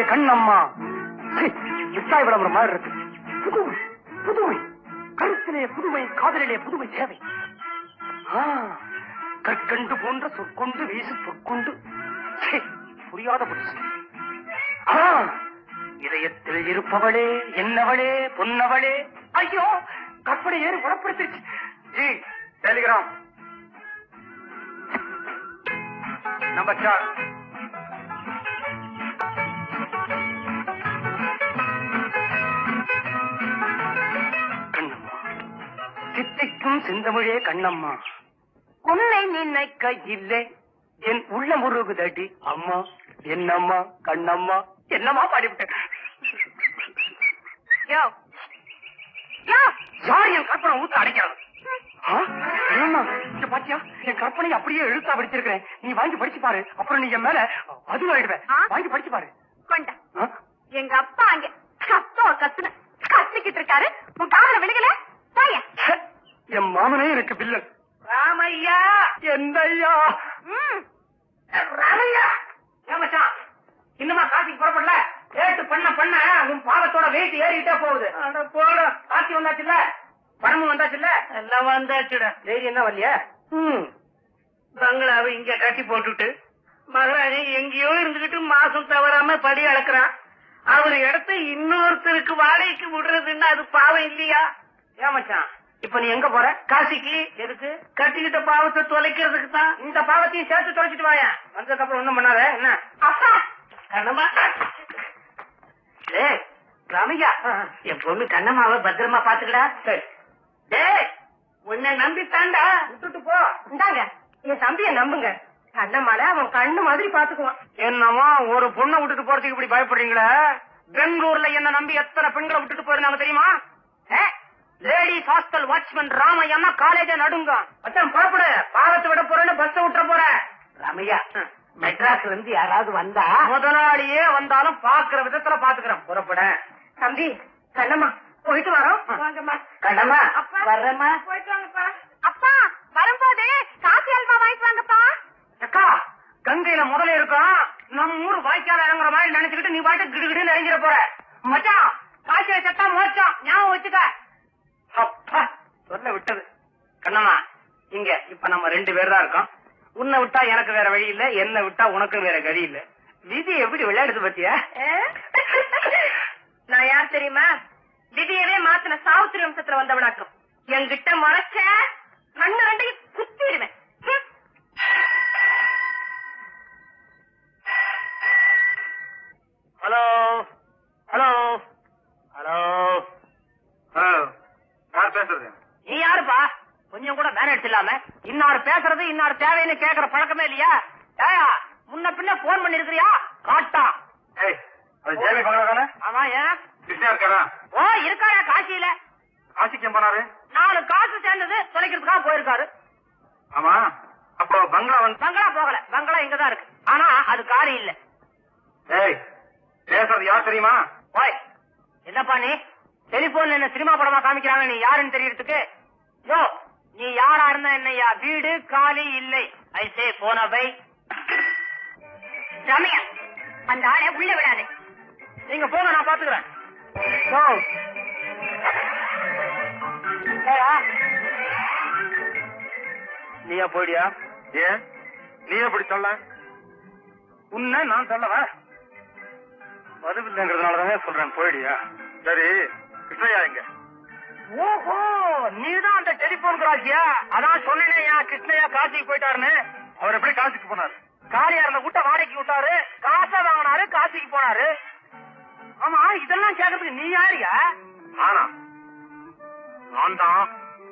கண்ணம்மா சீ, மிட்டாய் விளம்பரம் மாதிரி இருக்கு புதுமை புதுமை கருத்திலே புதுமை காதலிலே புதுமை சேவை ஆ, கற்கண்டு போன்ற சொற்கொண்டு வீசு சொற்கொண்டு சீ, புரியாத புதுசு ஆ, இதயத்தில் இருப்பவளே என்னவளே பொன்னவளே ஐயோ கற்பனை ஏறி குணப்படுத்திருச்சு ஜி டெலிகிராம் நம்பர் சார் கண்ணம்மா சித்திக்கும் செந்தமிழே கண்ணம்மா உன்னை நினைக்க இல்லை என் உள்ள முருகுதடி அம்மா என்னம்மா கண்ணம்மா என்னம்மா பாடிவிட்டேன் யோ யோ யார் என் கற்பனை ஊத்து அடைக்கிறது ஆ? என்னம்மா இங்க பாத்தியா என் கற்பனை அப்படியே எழுத்தா படிச்சிருக்கிறேன் நீ வாங்கி படிச்சு பாரு அப்புறம் நீ என் மேல அது ஆயிடுவேன் ஆ? வாங்கி படிச்சு பாரு கொண்டா ஆ? எங்க அப்பா அங்க கத்தோ கத்துன கத்திக்கிட்டு இருக்காரு உன் காதல விழுகல போய ச்சே, என் மாமனே எனக்கு பில்லன் ராமையா என்னையா ம் ராமையா ஏமாச்சான் இன்னுமா காசிக்கு புறப்படல ஏட்டு பண்ண பண்ண உன் பாவத்தோட வெயிட் ஏறிக்கிட்டே போகுது அட போட காசி வந்தாச்சுல்ல பணமும் வந்தாச்சுல்ல எல்லாம் வந்தாச்சுடா தைரியம் தான் வரலையா ம் பங்களாவை இங்க கட்டி போட்டுட்டு மகாராஜி எங்கேயோ இருந்துகிட்டு மாசம் தவறாம படி அளக்குறான் அவர் இடத்த இன்னொருத்தருக்கு வாடகைக்கு விடுறதுன்னா அது பாவம் இல்லையா ஏமாச்சான் இப்ப நீ எங்க போற காசிக்கு எதுக்கு கட்டிக்கிட்ட பாவத்தை தொலைக்கிறதுக்கு தான் இந்த பாவத்தையும் சேர்த்து தொலைச்சிட்டு வாயா வந்ததுக்கு அப்புறம் ஒண்ணும் பண்ணாத என்ன அப்பா கண்ணம்மா ஏய் ராமையா என் பொண்ணு கண்ணம்மாவை பத்திரமா பாத்துக்கடா சரி டேய் உன்னை நம்பி தாண்டா விட்டுட்டு போ இந்தாங்க என் தம்பிய நம்புங்க கண்ணம்மால அவன் கண்ணு மாதிரி பாத்துக்குவான் என்னமா ஒரு பொண்ணை விட்டுட்டு போறதுக்கு இப்படி பயப்படுறீங்களே பெங்களூர்ல என்ன நம்பி எத்தனை பெண்களை விட்டுட்டு போயிருந்தாங்க தெரியுமா லேடிஸ் ஹாஸ்டல் வாட்ச்மேன் ராமையா காலேஜ நடுங்க மச்சான் புறப்படு பாவத்தை விட போறேன்னு பஸ் விட்டுற போற ராமையா மெட்ராஸ்ல இருந்து யாராவது வந்தா முதலாளியே வந்தாலும் பாக்குற விதத்துல பாத்துக்கிறேன் புறப்பட தம்பி கண்ணம்மா போயிட்டு வரோம் வாங்கம்மா கண்ணம்மா அப்பா. வர்றேம்மா போயிட்டு வாங்கப்பா அப்பா வரும்போது காசி அல்வா வாங்கிட்டு வாங்கப்பா அக்கா கங்கையில முதல்ல இருக்கும் நம்ம ஊர் வாய்க்கால இறங்குற மாதிரி நினைச்சுக்கிட்டு நீ பாட்டு கிடுகிடுன்னு இறங்கிட போற மச்சான் காய்ச்சல சத்தா மோச்சம் ஞாபகம் வச்சுக்க அப்பா சொல்ல விட்டது கண்ணம்மா இங்க இப்ப நம்ம ரெண்டு பேர் தான் இருக்கோம் உன்னை விட்டா எனக்கு வேற வழி இல்ல என்ன விட்டா உனக்கு வேற கதி இல்ல விதி எப்படி விளையாடுது பத்தியா நான் யார் தெரியுமா விதியவே மாத்தின சாவித்திரி வம்சத்துல வந்தவனாக்கும் என்கிட்ட மறைச்ச கண்ணு ரெண்டையும் குத்திடுவேன் ஹம். ஹலோ ஹலோ ஹலோ யார் பேசுறது நீ யாருப்பா கொஞ்சம் கூட மேனேஜ் இல்லாம இன்னாரு பேசுறது இன்னாரு தேவைன்னு கேக்குற பழக்கமே இல்லையா ஏயா முன்ன பின்ன போன் பண்ணிருக்கிறியா காட்டா ஏய் அது ஜேபி பங்களாதானே ஆமா ஏன் கிருஷ்ணா இருக்காரா ஓ இருக்காயா காசியில காசிக்கு ஏன் போனாரு நாலு காசு சேர்ந்தது தொலைக்கிறதுக்காக போயிருக்காரு ஆமா அப்போ பங்களா வந்து பங்களா போகல பங்களா இங்கதான் இருக்கு ஆனா அது காரி இல்ல ஏய் பேசுறது யார் தெரியுமா ஓய் என்னப்பா நீ டெலிபோன்ல என்ன சினிமா படமா காமிக்கிறாங்க நீ யாருன்னு தெரியறதுக்கு யோ நீ யாரா இருந்தா என்னய்யா வீடு காலி இல்லை ஐ சே போன பை ரம்யா அந்த ஆளை உள்ள விடாதே நீங்க போங்க நான் பாத்துக்கிறேன் ஓ. ஏய்யா. நீயா போயிடியா ஏன் நீ எப்படி சொல்ல உன்னை நான் சொல்லவா பதிவில்லைங்கிறதுனாலதான் சொல்றேன் போயிடியா சரி கிருஷ்ணயா எங்க ஓஹோ நீதான் அந்த டெலிபோன் கிராசியா அதான் சொன்னேயா கிருஷ்ணயா காசிக்கு போயிட்டாருன்னு அவர் எப்படி காசிக்கு போனார் காலியா இருந்த கூட்ட வாடகைக்கு விட்டாரு காசை வாங்கினாரு காசிக்கு போனாரு ஆமா இதெல்லாம் கேக்குறதுக்கு நீ யாரியா ஆனா நான் தான்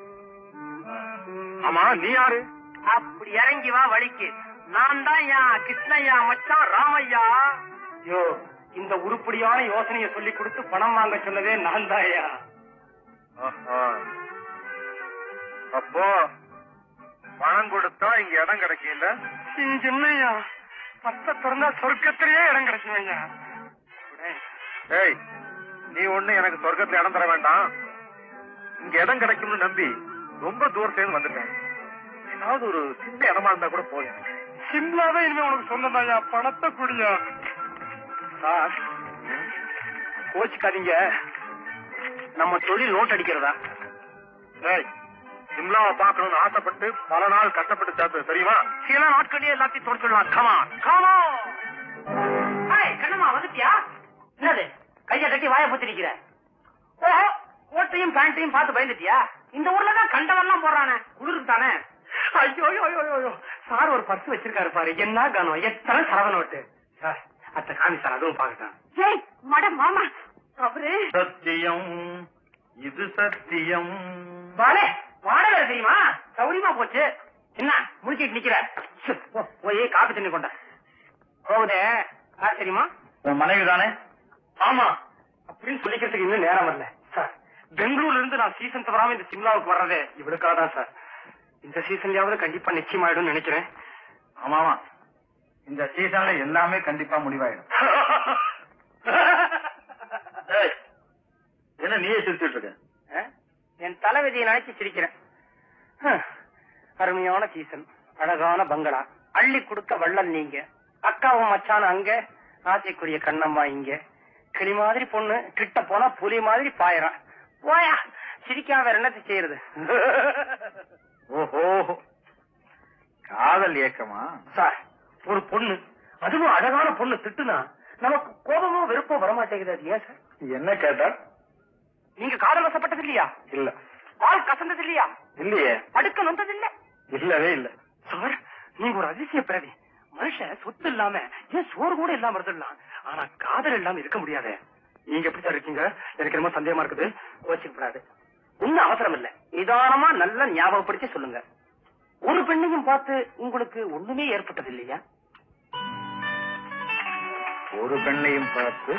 ஆமா நீ யாரு அப்படி இறங்கி வா வழிக்கு நான் தான் யா கிருஷ்ணய்யா மச்சான் ராமையா யோ இந்த உருப்படியான யோசனையை சொல்லி கொடுத்து பணம் வாங்க சொன்னதே நான் தான்யா ஆஹா. அப்போ பணம் கொடுத்தா இங்க இடம் கிடைக்கல சின்னய்யா பத்த திறந்தா சொர்க்கத்திலேயே இடம் கிடைச்சுவையா ஏய் நீ ஒண்ணு எனக்கு சொர்க்கத்துல இடம் தர வேண்டாம் இங்க இடம் கிடைக்கும்னு நம்பி ரொம்ப தூரத்துல இருந்து வந்துட்டேன் ஏதாவது ஒரு சின்ன இடமா இருந்தா கூட போதும் சிம்லாவே இனிமே உனக்கு சொந்ததாயா பணத்தை குடியா சார் கோச்சுக்காதீங்க நம்ம தொழில் நோட் அடிக்கிறதா ஏய் சிம்லாவை பார்க்கணும்னு ஆசைப்பட்டு பல நாள் கஷ்டப்பட்டு சேர்த்து தெரியுமா சில நாட்களே எல்லாத்தையும் தொடச்சிடலாம் கமான் கமான் ஹாய் கண்ணம்மா வந்துட்டியா என்னது கைய கட்டி வாய பத்திரிக்கிற ஓஹோ கோட்டையும் பேண்ட்டையும் பார்த்து பயந்துட்டியா இந்த ஊர்ல தான் கண்டவெல்லாம் போடுறானே குளிருக்கு தானே ஐயோ ஐயோ ஐயோ ஐயோ சார் ஒரு பர்ஸ் வச்சிருக்காரு பாரு என்ன கனம் எத்தனை சரவ நோட்டு சார் அத்த காமி சார் அதுவும் பாக்கட்டும் ஏய் மட மாமா அவரு சத்தியம் இது சத்தியம் வாடே வாட வேற தெரியுமா சௌரியமா போச்சு என்ன முடிச்சிட்டு நிக்கிற சு, போ, போய் காப்பி தண்ணி கொண்ட போகுதே யார் தெரியுமா உன் மனைவி தானே ஆமா அப்படின்னு சொல்லிக்கிறதுக்கு இன்னும் நேரம் வரல சார் பெங்களூர்ல இருந்து நான் சீசன் தவறாம இந்த சிம்லாவுக்கு வர்றதே இவளுக்காக தான் சார் இந்த சீசன்லயாவது கண்டிப்பா நிச்சயமாயிடும் நினைக்கிறேன் ஆமாமா இந்த சீசன்ல எல்லாமே கண்டிப்பா முடிவாயிடும் ஏய், என்ன நீயே சிரிச்சுட்டு இருக்க ஆ? என் தலைவிதியை நினைச்சு சிரிக்கிறேன் ஹம். அருமையான சீசன் அழகான பங்களா அள்ளி கொடுக்க வள்ளல் நீங்க அக்காவும் மச்சான் அங்க ஆசைக்குரிய கண்ணம்மா இங்க கிளி மாதிரி பொண்ணு கிட்ட போனா புலி மாதிரி பாயறான் போயா சிரிக்காம வேற என்னத்தை செய்யறது ஓஹோ காதல் ஏக்கமா சார் ஒரு பொண்ணு அதுவும் அழகான பொண்ணு திட்டுனா நமக்கு கோபமோ வெறுப்போ வரமாட்டேங்குது அது ஏன் சார் என்ன கேட்டா நீங்க காதல் வசப்பட்டது இல்லையா இல்ல பால் கசந்தது இல்லையா இல்லையே படுக்க நொந்தது இல்ல இல்லவே இல்ல சார் நீங்க ஒரு அதிசய பிறவி மனுஷன் சொத்து இல்லாம ஏன் சோறு கூட இல்லாம இருந்துடலாம் ஆனா காதல் இல்லாம இருக்க முடியாது நீங்க எப்படி சார் இருக்கீங்க எனக்கு ரொம்ப சந்தேகமா இருக்குது கோச்சிக்கப்படாது ஒன்னும் அவசரம் இல்ல நிதானமா நல்லா ஞாபகப்படுத்தி சொல்லுங்க ஒரு பெண்ணையும் பார்த்து உங்களுக்கு ஒண்ணுமே ஏற்பட்டது இல்லையா ஒரு பெண்ணையும் பார்த்து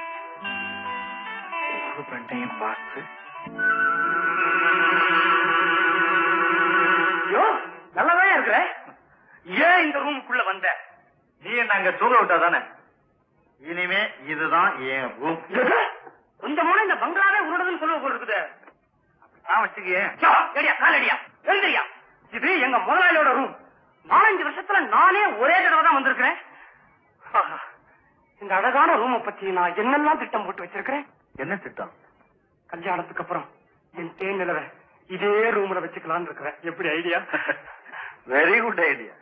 ஒரு பெண்ணையும் பார்த்து ஐயோ நல்லாதான் இருக்கிற ஏன் இந்த ரூமுக்குள்ள வந்த நீ என்ன அங்க தூங்க விட்டா தானே இனிமே இதுதான் என் ரூம் கொஞ்சமான இந்த பங்களாவே உருடுதுன்னு சொல்லுவ போல இருக்குது நான் வச்சுக்கேன் யா, எடியா, காலடியா, எழுந்திரியா. இது எங்க முதலாளியோட ரூம் நாலஞ்சு வருஷத்துல நானே ஒரே தடவை தான் வந்திருக்கிறேன் ஆஹா, இந்த அழகான ரூமை பத்தி நான் என்னெல்லாம் திட்டம் போட்டு வச்சிருக்கிறேன் என்ன திட்டம் கல்யாணத்துக்கு அப்புறம் என் தேன் நிலவை இதே ரூம்ல வச்சுக்கலாம்னு இருக்கிறேன் எப்படி ஐடியா வெரி குட் ஐடியா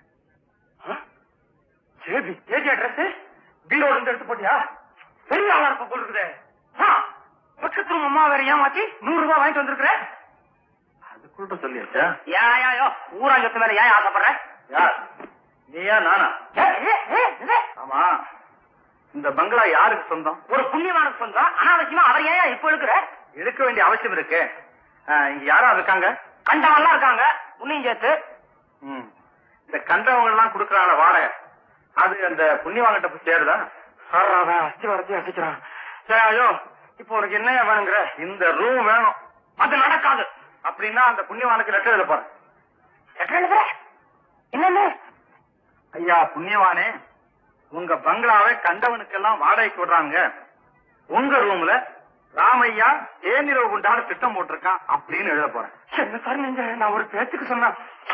சேபி ஏஜி அட்ரஸ் பீரோல இருந்து எடுத்து போட்டியா பெரிய ஆளா இருப்ப போல இருக்குதே ஆ, பக்கத்து ரூம் அம்மா வேற ஏமாத்தி நூறு ரூபாய் வாங்கிட்டு வந்திருக்கிறேன் அதுக்குள்ள சொல்லியாச்சா யா யா யோ ஊராங்கத்து மேல ஏன் ஆசைப்படுற யார் நீயா நானா ஏ, ஏ, ஏ, ஏ. ஆமா இந்த பங்களா யாருக்கு சொந்தம் ஒரு புண்ணியவானுக்கு சொந்தம் அனாவசியமா அவர் ஏன் இப்ப இருக்கிற எடுக்க வேண்டிய அவசியம் இருக்கு ஆ, இங்க யாரா இருக்காங்க கண்டவன்லாம் இருக்காங்க உன்னையும் சேர்த்து ம். இந்த கண்டவங்க எல்லாம் குடுக்கறான வாடகை அது அந்த புண்ணியவாங்கிட்ட போய் சேருதா அவன் அஸ்தி வரத்தி அசிக்கிறான் சரி ஐயோ இப்போ உனக்கு என்ன வேணுங்கிற இந்த ரூம் வேணும் அது நடக்காது அப்படின்னா அந்த புண்ணியவானுக்கு லெட்டர் எழுத போறேன் எத்தனை எழுதுற? என்னன்னு ஐயா புண்ணியவானே உங்க பங்களாவை கண்டவனுக்கெல்லாம் வாடகைக்கு விடுறாங்க உங்க ரூம்ல ராமையா தேனிரவு குண்டான திட்டம் போட்டிருக்கான் அப்படின்னு எழுத போறேன் என்ன சார் நீங்க நான் ஒரு பேச்சுக்கு சொன்னா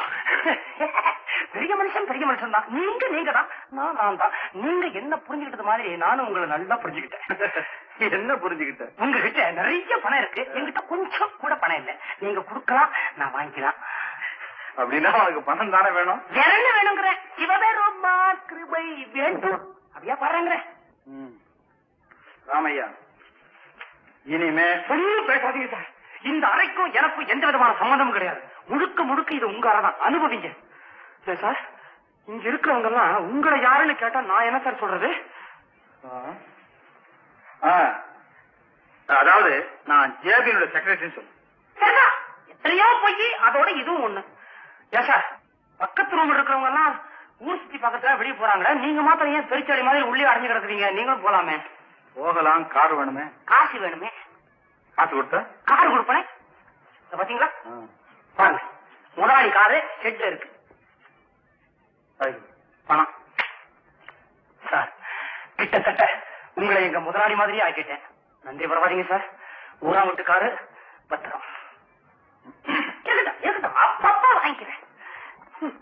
பெரிய மனுஷன் பெரிய மனுஷன் தான் நீங்க நீங்க தான் நான் நான் தான் நீங்க என்ன புரிஞ்சுக்கிட்டது மாதிரி நானும் உங்களை நல்லா புரிஞ்சுக்கிட்டேன் என்ன புரிஞ்சுக்கிட்ட உங்ககிட்ட நிறைய பணம் இருக்கு என்கிட்ட கொஞ்சம் கூட பணம் இல்ல நீங்க கொடுக்கலாம் நான் வாங்கிக்கலாம் அப்படின்னா அவனுக்கு பணம் தானே வேணும் வேற என்ன வேணுங்கிற சிவபெருமா கிருபை வேண்டும் அப்படியா பாருங்கிற ம். ராமையா இனிமே ஒண்ணும் பேசாதீங்க சார் இந்த அறைக்கும் எனக்கும் எந்த விதமான சம்மந்தமும் கிடையாது முழுக்க முழுக்க இது உங்க அறை தான் அனுபவிங்க சரி சார் இங்க இருக்கிறவங்க எல்லாம் உங்களை யாருன்னு கேட்டா நான் என்ன சார் சொல்றது ஆ. அதாவது நான் ஜேபியோட செக்ரட்டரின்னு சொல்லு சரிதான். எத்தனையோ போய் அதோட இதுவும் ஒண்ணு ஏன் சார் பக்கத்து ரூம் இருக்கிறவங்க எல்லாம் ஊர் சுத்தி பக்கத்துல வெளியே போறாங்களே நீங்க மாத்திரம் ஏன் பெருச்சாடி மாதிரி உள்ளே அடைஞ்சு கிடக்குறீங்க நீங்களும் போலாமே போகலாம் கார் வேணுமே காசு வேணுமே காசு கொடுத்த கார் கொடுப்பேன் இத பாத்தீங்களா பாருங்க முதலாளி காரு ஷெட்ல இருக்கு பணம் சார் கிட்டத்தட்ட உங்களை எங்க முதலாளி மாதிரியே ஆக்கிட்டேன் நன்றி பரவாதீங்க சார் ஊரா வீட்டுக்காரு பத்திரம் இருக்கட்டும், இருக்கட்டும். அப்பப்ப வாங்கிக்கிறேன் ம்.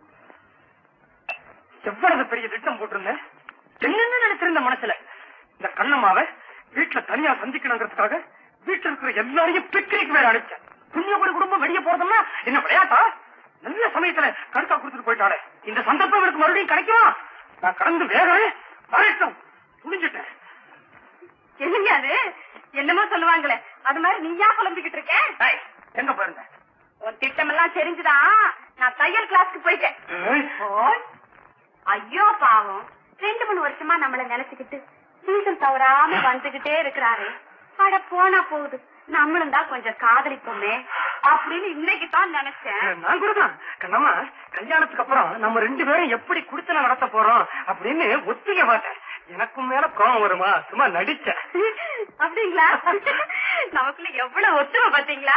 எவ்வளவு பெரிய திட்டம் போட்டிருந்தேன் என்னென்ன நினைச்சிருந்த மனசுல இந்த கண்ணம்மாவை வீட்டுல தனியா சந்திக்கணுங்கிறதுக்காக வீட்டுல இருக்கிற எல்லாரையும் பிக்னிக் வேற அழைச்சேன் புண்ணியகுடி குடும்பம் வெளியே போறதுன்னா என்ன விளையாட்டா நல்ல சமயத்துல கருத்தா கொடுத்துட்டு போயிட்டாளே இந்த சந்தர்ப்பம் எனக்கு மறுபடியும் கிடைக்குமா நான் கடந்து வேகவே வரட்டும் துணிஞ்சிட்டேன் என்னங்க அது என்னமோ சொல்லுவாங்களே அது மாதிரி நீயா புலம்பிக்கிட்டு இருக்க ஏய், எங்க போயிருந்தேன் உன் திட்டம் எல்லாம் தெரிஞ்சுதான் நான் தையல் கிளாஸ்க்கு போயிட்டேன் ஏய், ஓய். ஐயோ பாவம் ரெண்டு மூணு வருஷமா நம்மள நினைச்சுக்கிட்டு சீசன் தவறாம வந்துகிட்டே இருக்கிறாரு அட போனா போகுது நம்மளும் தான் கொஞ்சம் காதலிப்போமே அப்படின்னு இன்னைக்கு தான் நினைச்சேன் நான் கூட தான் கண்ணம்மா கல்யாணத்துக்கு அப்புறம் நம்ம ரெண்டு பேரும் எப்படி குடித்தன நடத்த போறோம் அப்படின்னு ஒத்திக்க மாட்டேன் எனக்கும் மேல கோபம் வருமா சும்மா நடிச்சேன் அப்படிங்களா நமக்குள்ள எவ்வளவு ஒத்துமை பாத்தீங்களா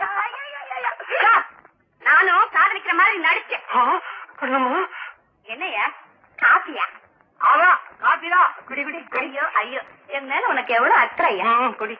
நானும் காதலிக்கிற மாதிரி நடிச்சேன் ஆ, கண்ணம்மா என்னையா காப்பியா ஆமா காப்பிதான் குடி குடி ஐயோ ஐயோ என் மேல உனக்கு எவ்வளவு அக்கறையா ம், குடி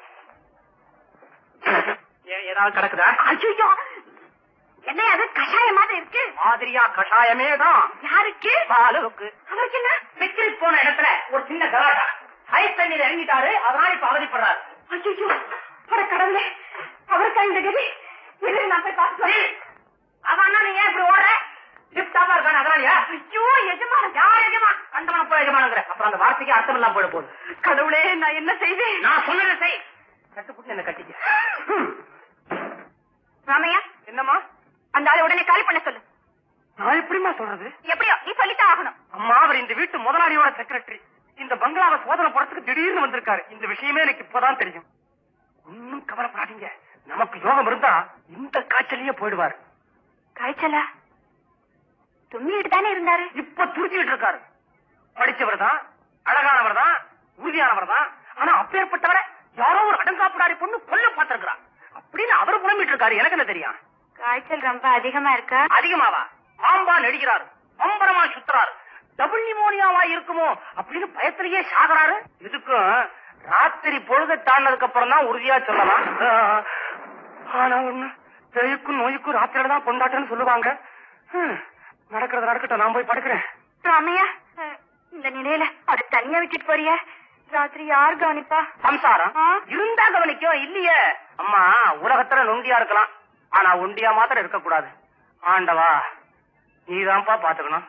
ஏ- ஏதாவது கிடக்குதா ஐயோ என்ன அது கஷாய மாதிரி இருக்கு மாதிரியா கஷாயமே தான் யாருக்கு பாலுக்கு அவருக்கு என்ன பிக்னிக் போன இடத்துல ஒரு சின்ன கலாட்டா ஐஸ் தண்ணீர் இறங்கிட்டாரு அதனால இப்ப அவதிப்படுறாரு ஐயோ அட கடவுளே அவருக்கா இந்த கதி எதிரி நான் போய் பார்த்து வரேன். அவன் அண்ணா நீ ஏன் இப்படி ஓடுற லிப்டாப்பா இருக்கான அதனாலயா ஐயோ எஜமான் யார் எஜமா கண்டவன போய் எஜமானுங்கிற அப்புறம் அந்த வார்த்தைக்கு அர்த்தம் இல்லாம போயிட போகுது கடவுளே நான் என்ன செய்வேன் நான் சொன்னதை செய் கட்டுப்புட்டு என்ன கட்டிக்க ம். ராமையா என்னம்மா அந்த ஆளை உடனே காலி பண்ண சொல்லு நான் எப்படிமா சொல்றது எப்படியோ நீ சொல்லித்தான் ஆகணும் அம்மா அவர் இந்த வீட்டு முதலாளியோட செக்ரட்டரி இந்த பங்களாவை சோதனை போறதுக்கு திடீர்னு வந்திருக்காரு இந்த விஷயமே எனக்கு இப்பதான் தெரியும் ஒன்னும் கவலைப்படாதீங்க நமக்கு யோகம் இருந்தா இந்த காய்ச்சலையே போயிடுவாரு காய்ச்சலா தும்மிட்டு தானே இருந்தாரு இப்ப துடிச்சுட்டு இருக்காரு படிச்சவர் தான் அழகானவர் தான் உறுதியானவர் தான் ஆனா அப்பேற்பட்டவரை யாரோ ஒரு அடங்காப்புடாரி பொண்ணு கொல்ல பார்த்திருக்கிறான் அப்படின்னு அவரு புலம்பிட்டு இருக்காரு எனக்கு என்ன தெரியும் காய்ச்சல் ரொம்ப அதிகமா இருக்கா அதிகமாவா பாம்பா நடிக்கிறாரு பம்பரமா சுத்துறாரு டபுள் நிமோனியாவா இருக்குமோ அப்படின்னு பயத்திலேயே சாகுறாரு இதுக்கும் ராத்திரி பொழுது தாண்டதுக்கு அப்புறம் தான் உறுதியா சொல்லலாம் ஆஹ், ஆனா ஒண்ணு பேய்க்கும் நோய்க்கும் ராத்திரில தான் கொண்டாட்டம்னு சொல்லுவாங்க ஹம், நடக்கிறது நடக்கட்டும் நான் போய் படுக்கிறேன் ராமையா அஹ், இந்த நிலையில அவரை தனியா விட்டுட்டு போறிய ராத்திரி யார் கவனிப்பா சம்சாரம் ஆ? இருந்தா கவனிக்கும் இல்லையே அம்மா உலகத்துல நொண்டியா இருக்கலாம் ஆனா ஒண்டியா மாத்திரம் இருக்க கூடாது ஆண்டவா நீதான்ப்பா பாத்துக்கணும்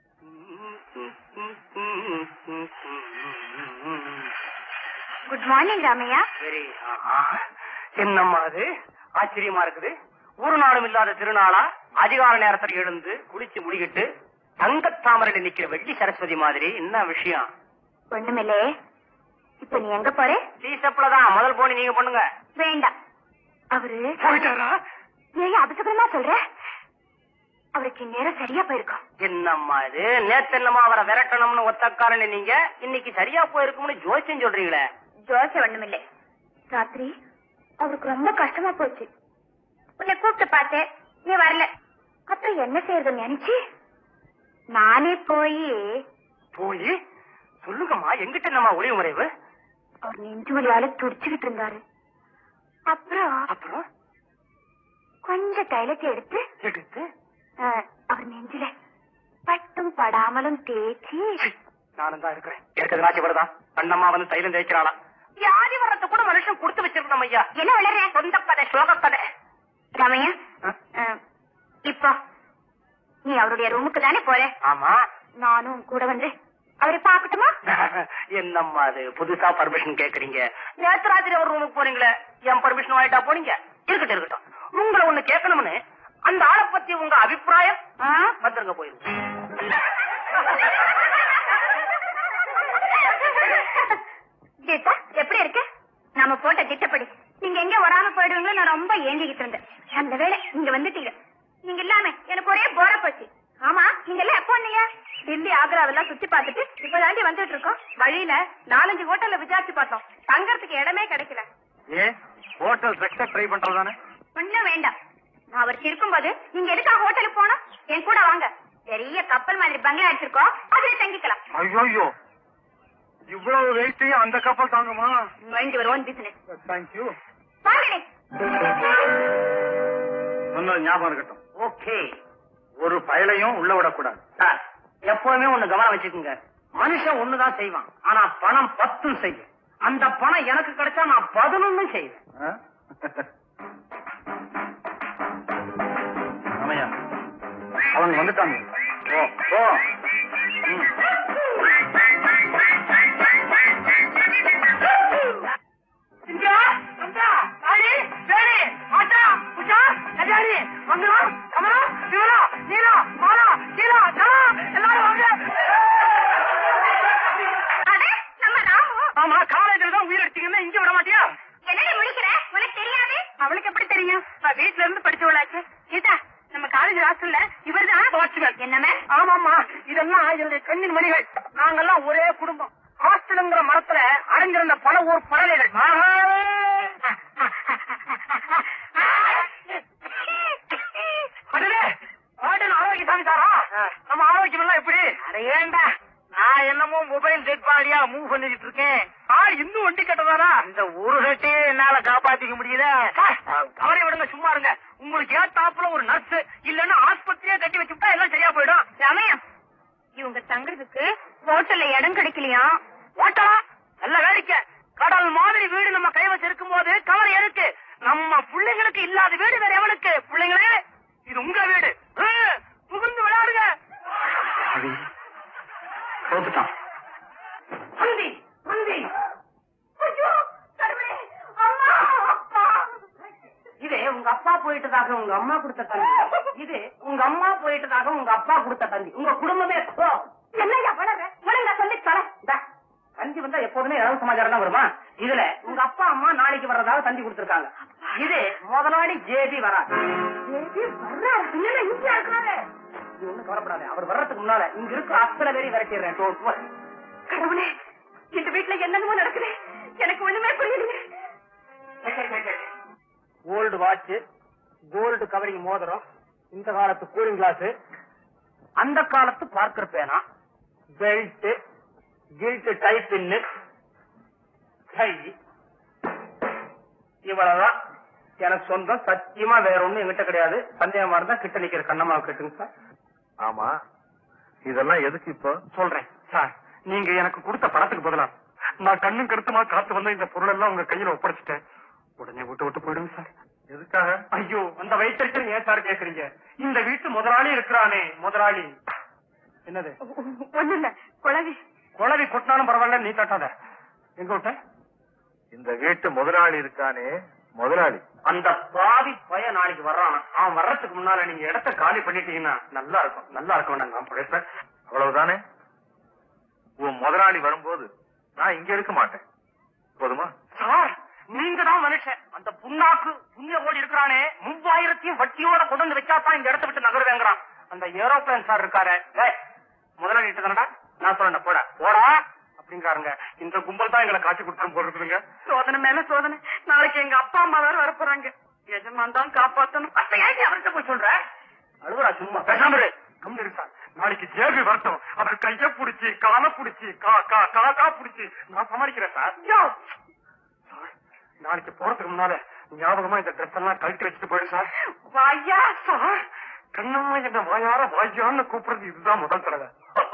குட் மார்னிங் ராமையா சரி ஆஹா. என்னம்மா அது ஆச்சரியமா இருக்குது ஒரு நாளும் இல்லாத திருநாளா அதிகால நேரத்துல எழுந்து குளிச்சு முடிக்கிட்டு தங்கத் தாமரையில நிக்கிற வெள்ளி சரஸ்வதி மாதிரி என்ன விஷயம் ஒண்ணுமில்லே இப்ப நீ எங்க போற டீசப்லதான் முதல் போனி நீங்க பண்ணுங்க வேண்டாம் அவரு போயிட்டாரா ஏன் அபசகரமா சொல்ற அவருக்கு நேரம் சரியா போயிருக்கும் என்னம்மா இது நேத்து என்னம்மா அவரை விரட்டணும்னு ஒத்தக்காரன்னு நீங்க இன்னைக்கு சரியா போயிருக்கும்னு ஜோசியம் சொல்றீங்களே ஜோச ஒண்ணுமில்லை ராத்திரி அவருக்கு ரொம்ப கஷ்டமா போச்சு உன்னை கூப்பிட்டு பார்த்தேன் நீ வரல அப்புறம் என்ன செய்யறதுன்னு நினைச்சு நானே போய் போய் சொல்லுங்கம்மா எங்கிட்ட என்னம்மா ஒளிவு மறைவு அவர் நெஞ்சு வலியால துடிச்சுக்கிட்டு இருந்தாரு அப்புறம் அப்புறம் கொஞ்சம் தைலத்தை எடுத்து எடுத்து அஹ், அவர் நெஞ்சில பட்டும் படாமலும் தேய்ச்சி நானும் தான் இருக்கிறேன் எனக்கு எதனாச்சும் வருதா அண்ணம்மா வந்து தைலம் தேய்க்கிறாளா வியாதி வர்றது கூட மனுஷன் கொடுத்து வச்சிருக்கணும் ஐயா என்ன வளர்ற சொந்த கதை சோக கதை ரமையா ஆ? அஹ், இப்போ நீ அவருடைய ரூமுக்கு தானே போற ஆமா நானும் கூட வந்து அவரை பாக்கட்டுமா என்னம்மா அது புதுசா பர்மிஷன் கேக்குறீங்க நேத்து ராத்திரி ஒரு ரூமுக்கு போறீங்களே என் பர்மிஷன் வாங்கிட்டா போனீங்க இருக்கட்டும் இருக்கட்டும் உங்களை ஒண்ணு கேட்கணும்னு அந்த ஆளை பத்தி உங்க அபிப்பிராயம் ஆ? வந்துருங்க போயிருங்க கீதா எப்படி இருக்கு நாம போட்ட திட்டப்படி நீங்க எங்க வராம போயிடுவீங்களோ நான் ரொம்ப ஏங்கிக்கிட்டு இருந்தேன் அந்த வேளை நீங்க வந்துட்டீங்க நீங்க இல்லாம எனக்கு ஒரே போர போச்சு ஆமா நீங்க எல்லாம் எப்போ வந்தீங்க டெல்லி ஆக்ராவெல்லாம் சுத்தி பார்த்துட்டு இப்ப தாண்டி வந்துட்டு இருக்கோம் வழியில நாலஞ்சு ஹோட்டல்ல விசாரிச்சு பார்த்தோம் தங்கறதுக்கு இடமே கிடைக்கல ஏன் ஹோட்டல் செக்டர் ட்ரை பண்றதானே ஒண்ணும் வேண்டாம் நான் அவர் இருக்கும்போது நீங்க எதுக்காக ஹோட்டலுக்கு போனோம் என் கூட வாங்க பெரிய கப்பல் மாதிரி பங்களா எடுத்திருக்கோம் அதுல தங்கிக்கலாம் ஐயோ இவ்வளவு வெயிட்டையும் அந்த கப்பல் தாங்குமா மைண்ட் ஒரு ஓன் பிசினஸ் தேங்க்யூ வாங்கடி சொன்னது ஞாபகம் இருக்கட்டும் ஓகே ஒரு பயலையும் உள்ள விடக்கூடாது சார் எப்பவுமே ஒண்ணு கவனம் வச்சுக்கோங்க மனுஷன் ஒண்ணுதான் செய்வான் ஆனா பணம் பத்தும் செய்யும் அந்த பணம் எனக்கு கிடைச்சா நான் பதினொன்னு செய்வேன் ராமையா அவங்க வந்துட்டாங்க ஓ ஓ ம். இங்க வந்தா ஆடி வேடி ஆட்டா உஷா கஜாரி மங்களம் கமலம் சிவலா நீலா மாலா கீலா ஜலா எல்லாரும் வாங்க அடே நம்ம ராமு ஆமா காலேஜ்ல தான் உயிர் எடுத்தீங்கன்னா இங்க விட மாட்டியா என்னடி முடிக்கிற உனக்கு தெரியாது அவளுக்கு எப்படி தெரியும் நான் வீட்ல இருந்து படிச்சவளாச்சு கீதா நம்ம காலேஜ் ஹாஸ்டல்ல இவர்தான் வாட்ச்மேன் என்னமே ஆமாமா இதெல்லாம் என்னுடைய கண்ணின் மணிகள் நாங்கெல்லாம் ஒரே குடும்பம் ஹாஸ்டலுங்கிற மரத்துல அடைஞ்சிருந்த பல ஊர் பறவைகள் அடடே, ஆடன் ஆரோக்கியசாமி சாரா நம்ம ஆரோக்கியம் எல்லாம் எப்படி அட ஏண்டா நான் என்னமோ மொபைல் டெட் பாடியா மூவ் பண்ணிட்டு இருக்கேன் ஆ இன்னும் வண்டி கட்டதாரா இந்த ஒரு கட்டையே என்னால காப்பாத்திக்க முடியல கவலை விடுங்க சும்மா இருங்க உங்களுக்கு ஏத்தாப்புல ஒரு நர்ஸ் இல்லன்னா ஆஸ்பத்திரியே கட்டி வச்சுட்டா எல்லாம் சரியா போயிடும் ரமயம் இவங்க தங்குறதுக்கு ஹோட்டல்ல இடம் கிடைக்கலையா ஓட்டலாம் நல்ல வேடிக்கை கடல் மாதிரி வீடு நம்ம கைவசம் இருக்கும் போது கவலை எதுக்கு நம்ம பிள்ளைங்களுக்கு இல்லாத வீடு வேற எவனுக்கு பிள்ளைங்களே இது உங்க வீடு ஆ, புகுந்து விளையாடுங்க தோத்துட்டான் பந்தி பந்தி ஐயோ, கடவுளே, அம்மா, அப்பா. இது உங்க அப்பா போயிட்டதாக உங்க அம்மா கொடுத்த தந்தி இது உங்க அம்மா போயிட்டதாக உங்க அப்பா கொடுத்த தந்தி உங்க குடும்பமே போ. என்னய்யா வளர்ற? ஒழுங்கா சொல்லி தொலை. இந்தா, தந்தி வந்தா எப்போதுமே ஏதாவது சமாச்சாரம் தான் வருமா இதுல உங்க அப்பா அம்மா நாளைக்கு வர்றதாக தந்தி கொடுத்திருக்காங்க இது முதலாளி ஜேபி வராது ஏடி, வர்றாரு. பின்னால இங்கேயா இருக்காரு? நீ ஒண்ணும் கவலைப்படாத அவர் வர்றதுக்கு முன்னால இங்க இருக்கிற அத்தனை பேரையும் விரட்டிடுறேன் Don't worry. கடவுளே இந்த வீட்டுல என்னென்னமோ நடக்குது எனக்கு ஒண்ணுமே புரியலையே கோல்டு வாட்ச் கோல்டு கவரிங் மோதிரம் இந்த காலத்து கூலிங் கிளாஸ் அந்த காலத்து பார்க்கர் பேனா பெல்ட் கில்ட் டை பின்னு கை இவ்வளவுதான் எனக்கு சொந்தம் சத்தியமா வேற ஒண்ணும் எங்கிட்ட கிடையாது சந்தேகமா இருந்தா கிட்ட நிக்கிற கண்ணம்மா கேட்டுங்க சார் ஆமா இதெல்லாம் எதுக்கு இப்போ சொல்றேன் சார் நீங்க எனக்கு கொடுத்த பணத்துக்கு பதிலா நான் கண்ணும் கருத்துமா காத்து வந்த இந்த பொருள் எல்லாம் உங்க கையில ஒப்படைச்சிட்டேன் உடனே விட்டு விட்டு போயிடுங்க சார் எதுக்காக ஐயோ அந்த வயிற்றுக்கு ஏன் சார் கேக்குறீங்க இந்த வீட்டு முதலாளி இருக்கிறானே முதலாளி என்னது ஒண்ணு இல்ல குழவி குழவி கொட்டினாலும் பரவாயில்ல நீ தட்டாத எங்க விட்ட இந்த வீட்டு முதலாளி இருக்கானே முதலாளி அந்த பாவி பைய நாளைக்கு வர்றான் அவன் வர்றதுக்கு முன்னால நீங்க இடத்த காலி பண்ணிட்டீங்கன்னா நல்லா இருக்கும் நல்லா இருக்கும் நான் பிழைப்பேன் அவ்வளவுதானே உன் முதலாளி வரும்போது நான் இங்க இருக்க மாட்டேன் போதுமா சார் நீங்க தான் மனுஷன் அந்த புண்ணாக்கு புண்ணிய ஓடி இருக்கிறானே மூவாயிரத்தையும் வட்டியோட கொண்டு வந்து வச்சாதான் இந்த இடத்த விட்டு நகருவேங்கிறான் அந்த ஏரோப்ளேன் சார் இருக்காரு ஏய், முதலாளி கிட்ட தானடா நான் சொல்றேன் போடா போடா அப்படிங்காருங்க இந்த கும்பல் தான் எங்களை காட்சி கொடுத்து போட்டுருக்குதுங்க சோதனை மேல சோதனை நாளைக்கு எங்க அப்பா அம்மா வேற வர போறாங்க எஜமான் தான் காப்பாத்தணும் அப்ப ஏன் அவர்கிட்ட போய் சொல்ற அழுவரா சும்மா பேசாம இரு. கம்முனு இரு சார் நாளைக்கு ஜேபி வரட்டும் அவர் கைய புடிச்சு கால புடிச்சு கா கா கா கா புடிச்சு நான் சமாளிக்கிறேன் சார் சார், நாளைக்கு போறதுக்கு முன்னால ஞாபகமா இந்த ட்ரெஸ் எல்லாம் கழட்டி வச்சுட்டு போயிடு சார் வாயா சார் கண்ணம்மா என்ன வாயார வாயான்னு கூப்பிடுறது இதுதான் முதல் தடவை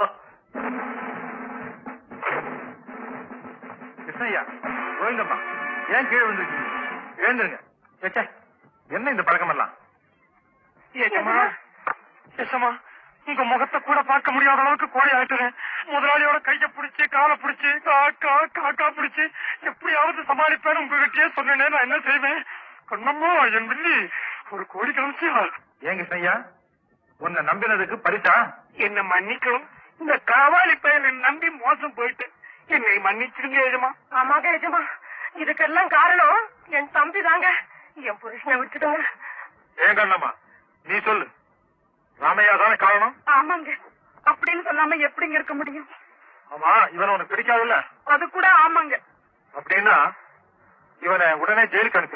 கிருஷ்ணய்யா கோவிந்தம்மா ஏன் கீழே விழுந்துருக்கீங்க எழுந்துருங்க ஏச்சே, என்ன இந்த பழக்கம் எல்லாம் ஏஜமா ஏசமா உங்க முகத்தை கூட பார்க்க முடியாத அளவுக்கு கோழி ஆட்டுறேன் முதலாளியோட கைய பிடிச்சு காலை பிடிச்சு காக்கா காக்கா பிடிச்சு எப்படியாவது சமாளிப்பேன் உங்ககிட்டயே சொன்னேனே நான் என்ன செய்வேன் கண்ணம்மா என் வில்லி ஒரு கோடி காமிச்சியா ஏன் கிருஷ்ணய்யா உன்னை நம்பினதுக்கு பரிசா என்ன மன்னிக்கணும் இந்த காவாலி பையனை நம்பி மோசம் போயிட்டு என்னை மன்னிச்சிருங்க ஏஜமா ஆமாங்க எஜமா இதுக்கெல்லாம் காரணம் என் தம்பி தாங்க என் புருஷனை விட்டுட்டாங்க ஏன் கண்ணம்மா நீ சொல்லு ராமையா தானே காரணம் ஆமாங்க அப்படின்னு சொல்லாம எப்படிங்க இருக்க முடியும் ஆமா இவனை உனக்கு பிடிக்காதுல்ல அது கூட ஆமாங்க அப்படின்னா இவனை உடனே ஜெயிலுக்கு அனுப்பு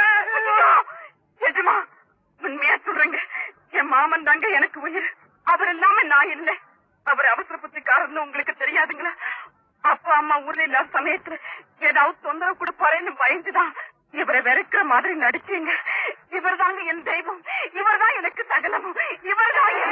எஜமா உண்மையா சொல்றேங்க என் மாமன் தாங்க எனக்கு உயிர் அவர் இல்லாம நான் இல்லை அவர் அவசர புத்திக்காரர்னு உங்களுக்கு தெரியாதுங்களா அப்பா அம்மா ஊர்ல இல்லாத சமயத்துல ஏதாவது தொந்தரவு கொடுப்பாரேன்னு பயந்துதான் இவரை வெறுக்கிற மாதிரி நடிச்சீங்க இவர் தாங்க என் தெய்வம் இவர் தான் எனக்கு சகலமும் இவர் தான்